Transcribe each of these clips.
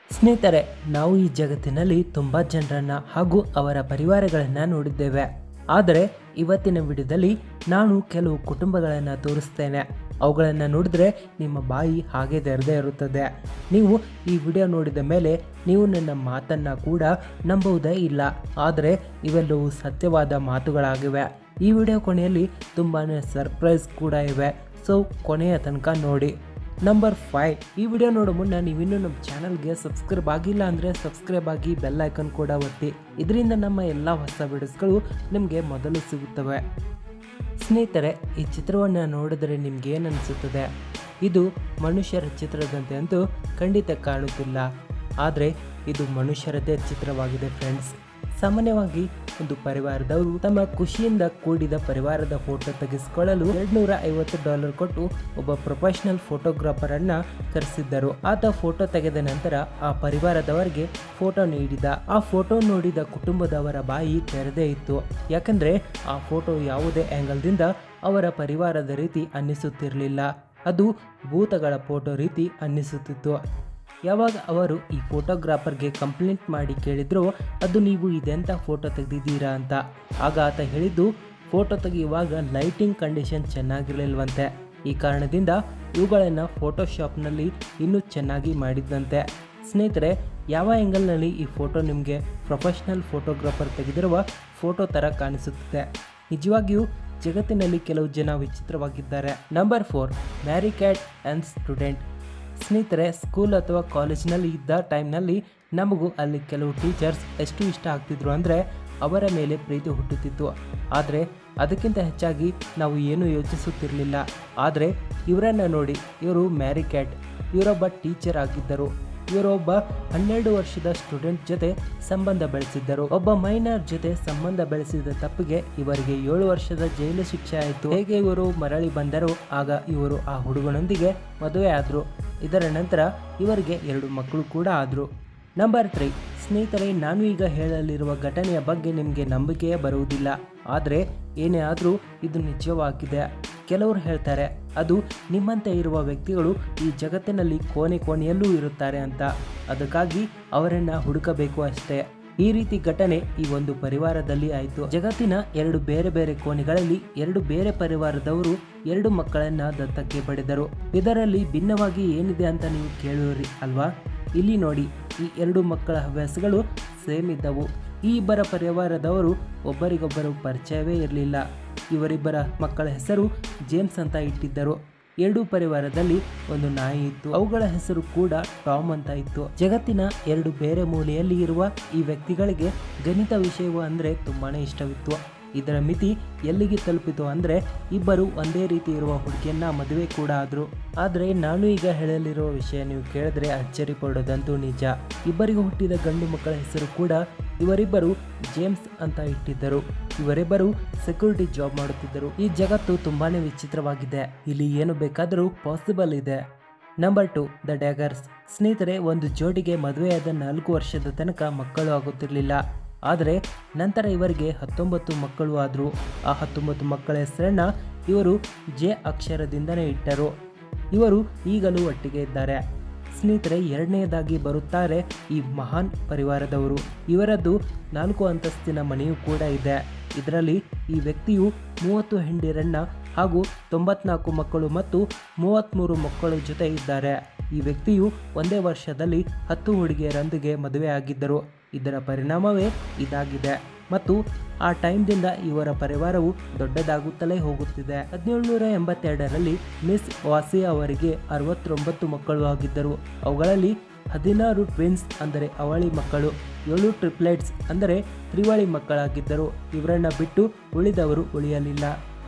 ಸ್ನೇಹಿತರೆ ನಾವು ಈ ಜಗತ್ತಿನಲ್ಲಿ ತುಂಬ ಜನರನ್ನ ಹಾಗೂ ಅವರ ಪರಿವಾರಗಳನ್ನು ನೋಡಿದ್ದೇವೆ ಆದರೆ ಇವತ್ತಿನ ವಿಡಿಯೋದಲ್ಲಿ ನಾನು ಕೆಲವು ಕುಟುಂಬಗಳನ್ನು ತೋರಿಸ್ತೇನೆ ಅವುಗಳನ್ನು ನೋಡಿದ್ರೆ ನಿಮ್ಮ ಬಾಯಿ ಹಾಗೆ ತೆರೆದೇ ಇರುತ್ತದೆ ನೀವು ಈ ವಿಡಿಯೋ ನೋಡಿದ ಮೇಲೆ ನೀವು ನನ್ನ ಮಾತನ್ನು ಕೂಡ ನಂಬುವುದೇ ಇಲ್ಲ ಆದರೆ ಇವೆಲ್ಲವೂ ಸತ್ಯವಾದ ಮಾತುಗಳಾಗಿವೆ ಈ ವಿಡಿಯೋ ಕೊನೆಯಲ್ಲಿ ತುಂಬಾ ಸರ್ಪ್ರೈಸ್ ಕೂಡ ಇವೆ ಸೊ ಕೊನೆಯ ತನಕ ನೋಡಿ ನಂಬರ್ ಫೈವ್ ಈ ವಿಡಿಯೋ ನೋಡೋ ಮುನ್ನ ನೀವಿನ್ನೂ ನಮ್ಮ ಚಾನಲ್ಗೆ ಸಬ್ಸ್ಕ್ರೈಬ್ ಆಗಿಲ್ಲ ಅಂದರೆ ಸಬ್ಸ್ಕ್ರೈಬ್ ಆಗಿ ಬೆಲ್ ಐಕನ್ ಕೂಡ ಒತ್ತಿ ಇದರಿಂದ ನಮ್ಮ ಎಲ್ಲ ಹೊಸ ವಿಡಿಯೋಸ್ಗಳು ನಿಮಗೆ ಮೊದಲು ಸಿಗುತ್ತವೆ ಸ್ನೇಹಿತರೆ ಈ ಚಿತ್ರವನ್ನು ನೋಡಿದರೆ ನಿಮ್ಗೆ ಏನು ಅನಿಸುತ್ತದೆ ಇದು ಮನುಷ್ಯರ ಚಿತ್ರದಂತೆ ಅಂತೂ ಖಂಡಿತ ಕಾಣುತ್ತಿಲ್ಲ ಆದರೆ ಇದು ಮನುಷ್ಯರದೇ ಚಿತ್ರವಾಗಿದೆ ಫ್ರೆಂಡ್ಸ್ ಸಾಮಾನ್ಯವಾಗಿ ಒಂದು ಪರಿವಾರದವರು ತಮ್ಮ ಖುಷಿಯಿಂದ ಕೂಡಿದ ಪರಿವಾರದ ಫೋಟೋ ತೆಗೆಸಿಕೊಳ್ಳಲು ಎರಡ್ನೂರ ಐವತ್ತು ಡಾಲರ್ ಕೊಟ್ಟು ಒಬ್ಬ ಪ್ರೊಫೆಷನಲ್ ಫೋಟೋಗ್ರಾಫರ್ ಅನ್ನ ಕರೆಸಿದ್ದರು ಆತ ಫೋಟೋ ತೆಗೆದ ನಂತರ ಆ ಪರಿವಾರದವರಿಗೆ ಫೋಟೋ ನೀಡಿದ ಆ ಫೋಟೋ ನೋಡಿದ ಕುಟುಂಬದವರ ಬಾಯಿ ತೆರೆದೇ ಇತ್ತು ಯಾಕಂದ್ರೆ ಆ ಫೋಟೋ ಯಾವುದೇ ಆ್ಯಂಗಲ್ದಿಂದ ಅವರ ಪರಿವಾರದ ರೀತಿ ಅನ್ನಿಸುತ್ತಿರಲಿಲ್ಲ ಅದು ಭೂತಗಳ ಫೋಟೋ ರೀತಿ ಅನ್ನಿಸುತ್ತಿತ್ತು ಯಾವಾಗ ಅವರು ಈ ಫೋಟೋಗ್ರಾಫರ್ಗೆ ಕಂಪ್ಲೇಂಟ್ ಮಾಡಿ ಕೇಳಿದ್ರು ಅದು ನೀವು ಇದೆಂಥ ಫೋಟೋ ತೆಗೆದಿದ್ದೀರಾ ಅಂತ ಆಗ ಆತ ಹೇಳಿದ್ದು ಫೋಟೋ ತೆಗೆಯುವಾಗ ಲೈಟಿಂಗ್ ಕಂಡೀಷನ್ ಚೆನ್ನಾಗಿರಲಿಲ್ವಂತೆ ಈ ಕಾರಣದಿಂದ ಇವುಗಳನ್ನು ಫೋಟೋಶಾಪ್ನಲ್ಲಿ ಇನ್ನೂ ಚೆನ್ನಾಗಿ ಮಾಡಿದ್ದಂತೆ ಸ್ನೇಹಿತರೆ ಯಾವ ಆ್ಯಂಗಲ್ನಲ್ಲಿ ಈ ಫೋಟೋ ನಿಮಗೆ ಪ್ರೊಫೆಷ್ನಲ್ ಫೋಟೋಗ್ರಾಫರ್ ತೆಗೆದಿರುವ ಫೋಟೋ ಥರ ಕಾಣಿಸುತ್ತದೆ ನಿಜವಾಗಿಯೂ ಜಗತ್ತಿನಲ್ಲಿ ಕೆಲವು ಜನ ವಿಚಿತ್ರವಾಗಿದ್ದಾರೆ number four marry cat and student ಸ್ನೇಹಿತರೆ ಸ್ಕೂಲ್ ಅಥವಾ ಕಾಲೇಜಿನಲ್ಲಿ ಇದ್ದ ಟೈಮ್ನಲ್ಲಿ ನಮಗೂ ಅಲ್ಲಿ ಕೆಲವು ಟೀಚರ್ಸ್ ಎಷ್ಟು ಇಷ್ಟ ಆಗ್ತಿದ್ರು ಅಂದರೆ ಅವರ ಮೇಲೆ ಪ್ರೀತಿ ಹುಟ್ಟುತ್ತಿತ್ತು ಆದರೆ ಅದಕ್ಕಿಂತ ಹೆಚ್ಚಾಗಿ ನಾವು ಏನೂ ಯೋಚಿಸುತ್ತಿರಲಿಲ್ಲ ಆದರೆ ಇವರನ್ನು ನೋಡಿ ಇವರು ಮ್ಯಾರಿ ಕ್ಯಾಟ್ ಇವರೊಬ್ಬ ಟೀಚರ್ ಆಗಿದ್ದರು ಇವರೊಬ್ಬ ಹನ್ನೆರಡು ವರ್ಷದ ಸ್ಟೂಡೆಂಟ್ ಜೊತೆ ಸಂಬಂಧ ಬೆಳೆಸಿದ್ದರು ಒಬ್ಬ ಮೈನರ್ ಜೊತೆ ಸಂಬಂಧ ಬೆಳೆಸಿದ ತಪ್ಪಿಗೆ ಇವರಿಗೆ ಏಳು ವರ್ಷದ ಜೈಲು ಶಿಕ್ಷೆ ಆಯಿತು ಹೇಗೆ ಇವರು ಮರಳಿ ಬಂದರು ಆಗ ಇವರು ಆ ಹುಡುಗನೊಂದಿಗೆ ಮದುವೆ ಆದರು ಇದರ ನಂತರ ಇವರಿಗೆ ಎರಡು ಮಕ್ಕಳು ಕೂಡ ಆದರು ನಂಬರ್ ತ್ರೀ ಸ್ನೇಹಿತರೆ ನಾನು ಈಗ ಹೇಳಲಿರುವ ಘಟನೆಯ ಬಗ್ಗೆ ನಿಮಗೆ ನಂಬಿಕೆಯೇ ಬರುವುದಿಲ್ಲ ಆದರೆ ಏನೇ ಆದರೂ ಇದು ನಿಜವಾಗಿದೆ ಕೆಲವರು ಹೇಳ್ತಾರೆ ಅದು ನಿಮ್ಮಂತೆ ಇರುವ ವ್ಯಕ್ತಿಗಳು ಈ ಜಗತ್ತಿನಲ್ಲಿ ಕೋಣೆ ಕೋಣೆಯಲ್ಲೂ ಇರುತ್ತಾರೆ ಅಂತ ಅದಕ್ಕಾಗಿ ಅವರನ್ನು ಹುಡುಕಬೇಕು ಅಷ್ಟೇ ಈ ರೀತಿ ಘಟನೆ ಈ ಒಂದು ಪರಿವಾರದಲ್ಲಿ ಆಯಿತು ಜಗತ್ತಿನ ಎರಡು ಬೇರೆ ಬೇರೆ ಕೋಣೆಗಳಲ್ಲಿ ಎರಡು ಬೇರೆ ಪರಿವಾರದವರು ಎರಡು ಮಕ್ಕಳನ್ನ ದತ್ತಕ್ಕೆ ಪಡೆದರು ಇದರಲ್ಲಿ ಭಿನ್ನವಾಗಿ ಏನಿದೆ ಅಂತ ನೀವು ಕೇಳುವಿರಿ ಅಲ್ವಾ ಇಲ್ಲಿ ನೋಡಿ ಈ ಎರಡು ಮಕ್ಕಳ ಹವ್ಯಾಸಗಳು ಸೇಮ್ ಇದ್ದವು ಈ ಇಬ್ಬರ ಪರಿವಾರದವರು ಒಬ್ಬರಿಗೊಬ್ಬರು ಪರಿಚಯವೇ ಇರಲಿಲ್ಲ ಇವರಿಬ್ಬರ ಮಕ್ಕಳ ಹೆಸರು ಜೇಮ್ಸ್ ಅಂತ ಇಟ್ಟಿದ್ದರು ಎರಡೂ ಪರಿವಾರದಲ್ಲಿ ಒಂದು ನಾಯಿ ಇತ್ತು ಅವುಗಳ ಹೆಸರು ಕೂಡ ಟಾಮ್ ಅಂತ ಇತ್ತು ಜಗತ್ತಿನ ಎರಡು ಬೇರೆ ಮೂಲೆಯಲ್ಲಿ ಇರುವ ಈ ವ್ಯಕ್ತಿಗಳಿಗೆ ಗಣಿತ ವಿಷಯವು ಅಂದರೆ ತುಂಬಾನೇ ಇಷ್ಟವಿತ್ತು ಇದರ ಮಿತಿ ಎಲ್ಲಿಗೆ ತಲುಪಿತು ಅಂದರೆ ಇಬ್ಬರು ಒಂದೇ ರೀತಿ ಇರುವ ಹುಡುಗಿಯನ್ನ ಮದುವೆ ಕೂಡ ಆದರು ಆದರೆ ನಾನು ಈಗ ಹೇಳಲಿರುವ ವಿಷಯ ನೀವು ಕೇಳಿದ್ರೆ ಅಚ್ಚರಿ ಪಡೋದಂತೂ ನಿಜ ಇಬ್ಬರಿಗೂ ಹುಟ್ಟಿದ ಗಂಡು ಮಕ್ಕಳ ಹೆಸರು ಕೂಡ ಇವರಿಬ್ಬರು ಜೇಮ್ಸ್ ಅಂತ ಇಟ್ಟಿದ್ದರು ಇವರಿಬ್ಬರು ಸೆಕ್ಯೂರಿಟಿ ಜಾಬ್ ಮಾಡುತ್ತಿದ್ದರು ಈ ಜಗತ್ತು ತುಂಬಾನೇ ವಿಚಿತ್ರವಾಗಿದೆ ಇಲ್ಲಿ ಏನು ಬೇಕಾದರೂ ಪಾಸಿಬಲ್ ಇದೆ ನಂಬರ್ ಟು ದ ಡ್ಯಾಗರ್ಸ್ ಸ್ನೇಹಿತರೆ ಒಂದು ಜೋಡಿಗೆ ಮದುವೆಯಾದ ನಾಲ್ಕು ವರ್ಷದ ತನಕ ಮಕ್ಕಳು ಆಗುತ್ತಿರಲಿಲ್ಲ ಆದರೆ ನಂತರ ಇವರಿಗೆ ಹತ್ತೊಂಬತ್ತು ಮಕ್ಕಳು ಆದರು ಆ ಹತ್ತೊಂಬತ್ತು ಮಕ್ಕಳ ಹೆಸರನ್ನ ಇವರು ಜೆ ಅಕ್ಷರದಿಂದನೇ ಇಟ್ಟರು ಇವರು ಈಗಲೂ ಒಟ್ಟಿಗೆ ಇದ್ದಾರೆ ಸ್ನೇಹಿತರೆ ಎರಡನೆಯದಾಗಿ ಬರುತ್ತಾರೆ ಈ ಮಹಾನ್ ಪರಿವಾರದವರು ಇವರದ್ದು ನಾಲ್ಕು ಅಂತಸ್ತಿನ ಮನೆಯೂ ಕೂಡ ಇದೆ ಇದರಲ್ಲಿ ಈ ವ್ಯಕ್ತಿಯು ಮೂವತ್ತು ಹೆಂಡಿರನ್ನ ಹಾಗೂ ತೊಂಬತ್ನಾಲ್ಕು ಮಕ್ಕಳು ಮತ್ತು ಮೂವತ್ತ್ಮೂರು ಮಕ್ಕಳ ಜೊತೆ ಇದ್ದಾರೆ ಈ ವ್ಯಕ್ತಿಯು ಒಂದೇ ವರ್ಷದಲ್ಲಿ ಹತ್ತು ಹುಡುಗಿಯರೊಂದಿಗೆ ಮದುವೆ ಆಗಿದ್ದರು ಇದರ ಪರಿಣಾಮವೇ ಇದಾಗಿದೆ ಮತ್ತು ಆ ಟೈಮ್ದಿಂದ ಇವರ ಪರಿವಾರವು ದೊಡ್ಡದಾಗುತ್ತಲೇ ಹೋಗುತ್ತಿದೆ ಹದಿನೇಳುನೂರ ಎಂಬತ್ತೆರಡರಲ್ಲಿ ಮಿಸ್ ವಾಸಿ ಅವರಿಗೆ ಅರವತ್ತೊಂಬತ್ತು ಮಕ್ಕಳು ಆಗಿದ್ದರು ಅವುಗಳಲ್ಲಿ ಹದಿನಾರು ಟ್ವಿನ್ಸ್ ಅಂದರೆ ಅವಳಿ ಮಕ್ಕಳು ಏಳು ಟ್ರಿಪ್ಲೆಟ್ಸ್ ಅಂದರೆ ತ್ರಿವಳಿ ಮಕ್ಕಳಾಗಿದ್ದರು ಇವರನ್ನ ಬಿಟ್ಟು ಉಳಿದವರು ಉಳಿಯಲಿಲ್ಲ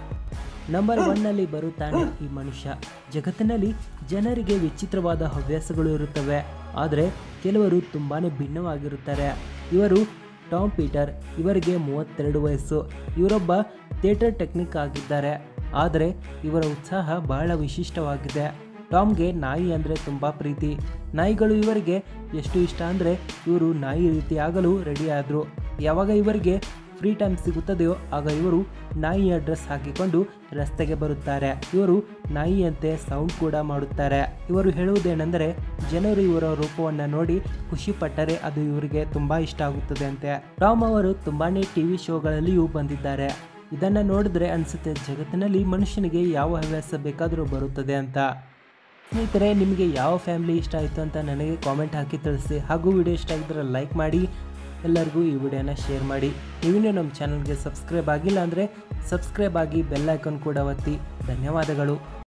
ನಂಬರ್ ಒನ್ನಲ್ಲಿ ಬರುತ್ತಾನೆ ಈ ಮನುಷ್ಯ ಜಗತ್ತಿನಲ್ಲಿ ಜನರಿಗೆ ವಿಚಿತ್ರವಾದ ಹವ್ಯಾಸಗಳು ಇರುತ್ತವೆ ಆದರೆ ಕೆಲವರು ತುಂಬಾ ಭಿನ್ನವಾಗಿರುತ್ತಾರೆ ಇವರು ಟಾಮ್ ಪೀಟರ್ ಇವರಿಗೆ ಮೂವತ್ತೆರಡು ವಯಸ್ಸು ಇವರೊಬ್ಬ ಥಿಯೇಟರ್ ಟೆಕ್ನಿಕ್ ಆಗಿದ್ದಾರೆ ಆದರೆ ಇವರ ಉತ್ಸಾಹ ಬಹಳ ವಿಶಿಷ್ಟವಾಗಿದೆ ಟಾಮ್ಗೆ ನಾಯಿ ಅಂದರೆ ತುಂಬ ಪ್ರೀತಿ ನಾಯಿಗಳು ಇವರಿಗೆ ಎಷ್ಟು ಇಷ್ಟ ಅಂದರೆ ಇವರು ನಾಯಿ ರೀತಿ ಆಗಲು ರೆಡಿ ಆದರು ಯಾವಾಗ ಇವರಿಗೆ ಫ್ರೀ ಟೈಮ್ ಸಿಗುತ್ತದೆಯೋ ಆಗ ಇವರು ನಾಯಿಯ ಡ್ರೆಸ್ ಹಾಕಿಕೊಂಡು ರಸ್ತೆಗೆ ಬರುತ್ತಾರೆ ಇವರು ನಾಯಿಯಂತೆ ಸೌಂಡ್ ಕೂಡ ಮಾಡುತ್ತಾರೆ ಇವರು ಹೇಳುವುದೇನೆಂದರೆ ಜನರು ಇವರ ರೂಪವನ್ನು ನೋಡಿ ಖುಷಿ ಪಟ್ಟರೆ ಅದು ಇವರಿಗೆ ತುಂಬಾ ಇಷ್ಟ ಆಗುತ್ತದೆ ಅಂತೆ ಟಾಮ್ ಅವರು ತುಂಬಾನೇ ಟಿವಿ ಶೋಗಳಲ್ಲಿಯೂ ಬಂದಿದ್ದಾರೆ ಇದನ್ನ ನೋಡಿದ್ರೆ ಅನಿಸುತ್ತೆ ಜಗತ್ತಿನಲ್ಲಿ ಮನುಷ್ಯನಿಗೆ ಯಾವ ಹವ್ಯಾಸ ಬೇಕಾದರೂ ಬರುತ್ತದೆ ಅಂತ ಸ್ನೇಹಿತರೆ ನಿಮಗೆ ಯಾವ ಫ್ಯಾಮಿಲಿ ಇಷ್ಟ ಆಯಿತು ಅಂತ ನನಗೆ ಕಾಮೆಂಟ್ ಹಾಕಿ ತಿಳಿಸಿ ಹಾಗೂ ವಿಡಿಯೋ ಇಷ್ಟ ಆಗಿದ್ರೆ ಲೈಕ್ ಮಾಡಿ ಎಲ್ಲರಿಗೂ ಈ ವಿಡಿಯೋನ ಶೇರ್ ಮಾಡಿ ನೀವಿನ್ನೂ ನಮ್ಮ ಚಾನಲ್ಗೆ ಸಬ್ಸ್ಕ್ರೈಬ್ ಆಗಿಲ್ಲ ಅಂದರೆ ಸಬ್ಸ್ಕ್ರೈಬ್ ಆಗಿ ಬೆಲ್ ಐಕಾನ್ ಕೂಡ ಒತ್ತಿ ಧನ್ಯವಾದಗಳು